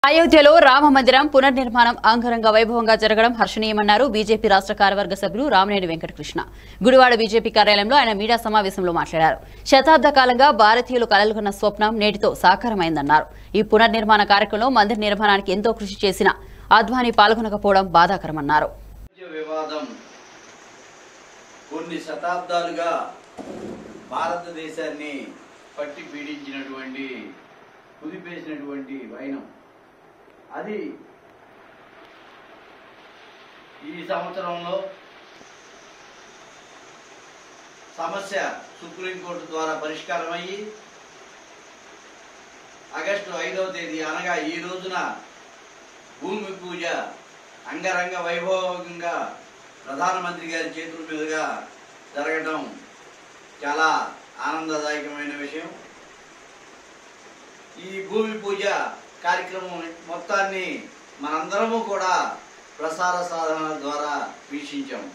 అయోధ్యలో రామ మందిరం పునర్నిర్మాణం అంగరంగ వైభవంగా జరగడం హర్షణీయమన్నారు బీజేపీ రాష్ట్ర కార్యవర్గ సభ్యులు రామనేని వెంకటకృష్ణ గుడివాడ బీజేపీ కార్యాలయంలో ఆయన మీడియా సమావేశంలో మాట్లాడారు శతాబ్ద కాలంగా భారతీయులు కలలుకున్న స్వప్నం నేటితో సాకారమైందన్నారు ఈ పునర్నిర్మాణ కార్యక్రమంలో మందిర నిర్మాణానికి ఎంతో కృషి చేసిన అద్వానీ పాల్గొనకపోవడం బాధాకరమన్నారు రాజ్య వివాదం కొన్ని శతాబ్దాలుగా భారతదేశాన్ని పట్టి పీడించినటువంటి కుదిపేసినటువంటి వైనం అది ఈ సంవత్సరంలో సమస్య సుప్రీంకోర్టు ద్వారా పరిష్కారమయ్యి ఆగస్టు ఐదవ తేదీ అనగా ఈ రోజున భూమి పూజ అంగరంగ వైభవంగా ప్రధానమంత్రి గారి చేతుల మీదుగా జరగడం చాలా ఆనందదాయకమైన విషయం ఈ భూమి పూజ కార్యక్రమం మొత్తాన్ని మనందరము కూడా ప్రసార సాధనాల ద్వారా వీక్షించాం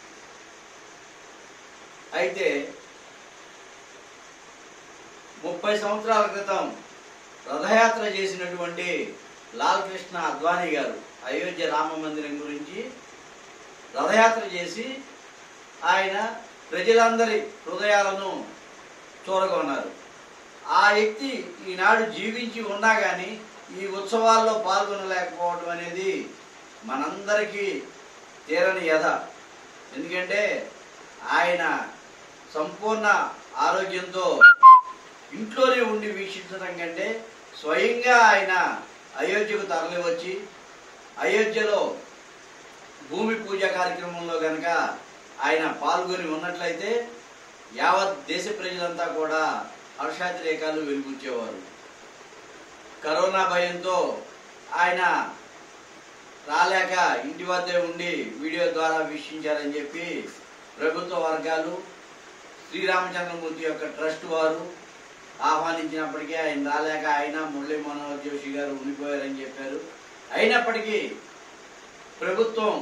అయితే ముప్పై సంవత్సరాల క్రితం రథయాత్ర చేసినటువంటి లాల్ కృష్ణ అద్వానీ గారు అయోధ్య రామ మందిరం గురించి రథయాత్ర చేసి ఆయన ప్రజలందరి హృదయాలను చూరగొన్నారు ఆ వ్యక్తి ఈనాడు జీవించి ఉన్నా కానీ ఈ ఉత్సవాల్లో పాల్గొనలేకపోవడం అనేది మనందరికీ తీరని యథ ఎందుకంటే ఆయన సంపూర్ణ ఆరోగ్యంతో ఇంట్లోనే ఉండి వీక్షించడం కంటే స్వయంగా ఆయన అయోధ్యకు తరలి వచ్చి అయోధ్యలో భూమి పూజ కార్యక్రమంలో గనక ఆయన పాల్గొని ఉన్నట్లయితే యావత్ దేశ ప్రజలంతా కూడా హర్షాతిరేకాలు వెలుగుచ్చేవారు కరోనా భయంతో ఆయన రాలేక ఇంటి వద్దే ఉండి వీడియో ద్వారా వీక్షించారని చెప్పి ప్రభుత్వ వర్గాలు శ్రీరామచంద్రమూర్తి యొక్క ట్రస్ట్ వారు ఆహ్వానించినప్పటికీ ఆయన రాలేక ఆయన మురళీ మనోహర్ జోషి గారు ఉండిపోయారని చెప్పారు అయినప్పటికీ ప్రభుత్వం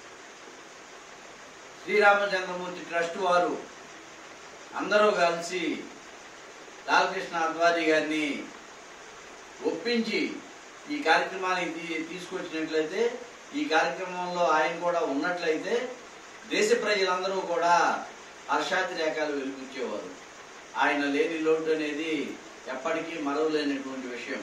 శ్రీరామచంద్రమూర్తి ట్రస్ట్ వారు అందరూ కలిసి లాలకృష్ణ అద్వానీ గారిని ఒప్పించి ఈ కార్యక్రమానికి తీ- తీసుకొచ్చినట్లయితే ఈ కార్యక్రమంలో ఆయన కూడా ఉన్నట్లయితే దేశ ప్రజలందరూ కూడా హర్షాతిరేకాలు వెలిగించేవారు ఆయన లేని లోటు అనేది ఎప్పటికీ మరవలేనటువంటి విషయం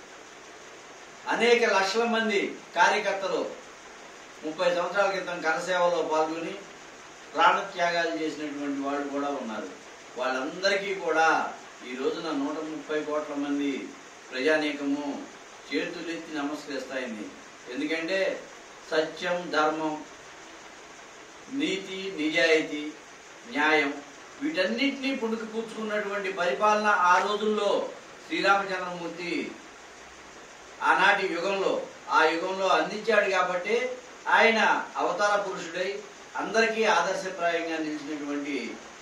అనేక లక్షల మంది కార్యకర్తలు ముప్పై సంవత్సరాల క్రితం కరసేవలో పాల్గొని ప్రాణత్యాగాలు చేసినటువంటి వాళ్ళు కూడా ఉన్నారు వాళ్ళందరికీ కూడా ఈ రోజున నూట ముప్పై కోట్ల మంది ప్రజానీకము చేతులెత్తి నమస్కరిస్తాయింది ఎందుకంటే సత్యం ధర్మం నీతి నిజాయితీ న్యాయం వీటన్నిటినీ పుణుకు పూచుకున్నటువంటి పరిపాలన ఆ రోజుల్లో శ్రీరామచంద్రమూర్తి ఆనాటి యుగంలో ఆ యుగంలో అందించాడు కాబట్టి ఆయన అవతార పురుషుడై అందరికీ ఆదర్శప్రాయంగా నిలిచినటువంటి